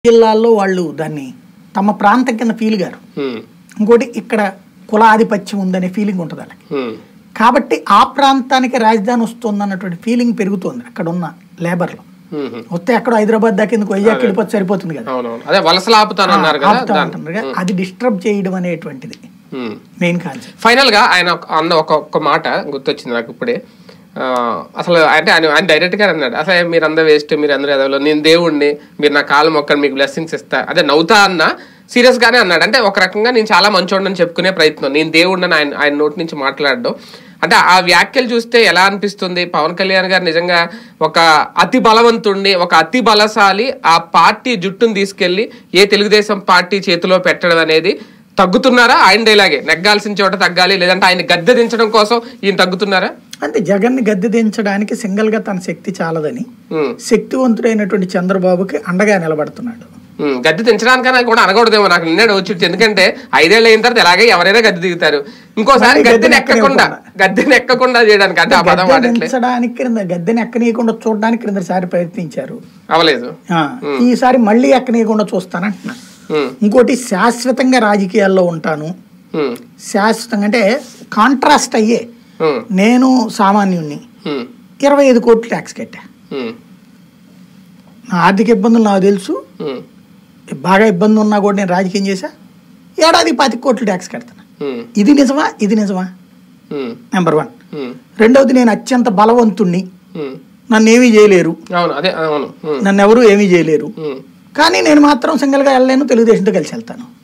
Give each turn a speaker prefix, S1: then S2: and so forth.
S1: జిల్లాల్లో వాళ్ళు దాన్ని తమ ప్రాంతం కింద ఫీల్ గారు
S2: ఉమ్,
S1: ఇంకోటి ఇక్కడ కుల ఆధిపత్యం ఉందనే ఫీలింగ్ ఉంటుంది వాళ్ళకి
S2: ఉమ్,
S1: కాబట్టి ఆ ప్రాంతానికి రాజధాని వస్తుంది అన్నటువంటి ఫీలింగ్ పెరుగుతుంది అక్కడ ఉన్న లేబర్లో
S2: ఉమ్, ఉమ్.
S1: వస్తే ఎక్కడ హైదరాబాద్ దాకా ఎందుకు వైజాగ్ వెళ్ళిపోతే సరిపోతుంది కదా
S2: అవునవును అదే వలసలు ఆపుతాను అన్నారు కదా
S1: ఆపుతా
S2: దాని-
S1: ఉంటున్నారు కదా, అది డిస్టర్బ్ చేయడం అనేటువంటిది
S2: ఉమ్.
S1: మెయిన్ కాన్సెప్ట్
S2: ఫైనల్ గా ఆయన ఒక- అన్న ఒక ఒక్క మాట గుర్తొచ్చింది నాకు ఇప్పుడే ఆ, అసలు అంటే ఆయన ఆయన డైరెక్ట్ గా అన్నాడు అసలు మీరు అందరూ వేస్ట్ మీరు అందరూ ఎదవలో నేను దేవుణ్ణి మీరు నా కాలం ఒక్కడు మీకు బ్లెస్సింగ్స్ ఇస్తా అదే నవ్వుతా అన్న సీరియస్ గానే అన్నాడు అంటే ఒక రకంగా నేను చాలా మంచోడని చెప్పుకునే ప్రయత్నం నేను దేవుడిని ఆయన ఆయన నోటి నుంచి మాట్లాడడం అంటే ఆ వ్యాఖ్యలు చూస్తే ఎలా అనిపిస్తుంది పవన్ కళ్యాణ్ గారు నిజంగా ఒక అతి బలవంతుణ్ణి ఒక అతి బలశాలి ఆ పార్టీ జుట్టును తీసుకెళ్లి ఏ తెలుగుదేశం పార్టీ చేతిలో పెట్టడం అనేది తగ్గుతున్నారా ఆయన డైలాగే నెగ్గాల్సిన చోట తగ్గాలి లేదంటే ఆయన గద్దె దించడం కోసం ఈయన తగ్గుతున్నారా
S1: అంటే జగన్ ని గద్దె దించడానికి సింగిల్ గా తన శక్తి చాలదని
S2: ఉమ్,
S1: శక్తివంతుడైనటువంటి చంద్రబాబుకి అండగా నిలబడుతున్నాడు
S2: ఉమ్, గద్దె దించడానికైనా కూడా అనకూడదేమో నాకు నిన్నే వచ్చి ఎందుకంటే ఐదేళ్ళు అయిన తర్వాత ఎలాగే ఎవరైనా గద్దె దిగుతారు ఇంకోసారి
S1: మళ్ళీ
S2: గద్దెని
S1: గద్దెని
S2: ఎక్కకుండా గద్దెని ఎక్కకుండా చేయడానికి అంటే ఆ పదం
S1: గద్దె
S2: వాడట్లే
S1: దించడానికి క్రింద గద్దెని ఎక్కనీయకుండా చూడడానికి క్రిందసారి ప్రయత్నించారు
S2: అవలేదు
S1: ఆ, ఈసారి మళ్ళీ ఎక్కనీయకుండా చూస్తానంటున్నా
S2: ఉమ్,
S1: ఇంకోటి శాశ్వతంగా రాజకీయాల్లో ఉంటాను
S2: ఉమ్,
S1: శాశ్వతంగా అంటే కాంట్రాస్ట్ అయ్యే
S2: ఉమ్,
S1: నేను సామాన్యుణ్ణి
S2: ఉమ్,
S1: ఇరవై ఐదు కోట్లు ట్యాక్స్ కట్టా
S2: ఉమ్,
S1: నా ఆర్థిక ఇబ్బందులు నాకు తెలుసు
S2: ఉమ్,
S1: బాగా ఇబ్బంది ఉన్నా కూడా నేను రాజకీయం చేశా ఏడాది పాతి కోట్లు ట్యాక్స్ కడతాను
S2: ఉమ్,
S1: ఇది నిజమా ఇది నిజమా
S2: ఉమ్,
S1: నెంబర్ వన్
S2: ఉమ్,
S1: రెండవది నేను అత్యంత బలవంతుణ్ణి
S2: ఉమ్.
S1: నన్ను ఏమీ చేయలేరు
S2: అవును అదే అవును ఉమ్,
S1: నన్ను ఎవరు ఏమీ చేయలేరు
S2: ఉమ్,
S1: కానీ నేను మాత్రం సింగిల్గా వెళ్ళలేను తెలుగుదేశంతో కలిసి వెళ్తాను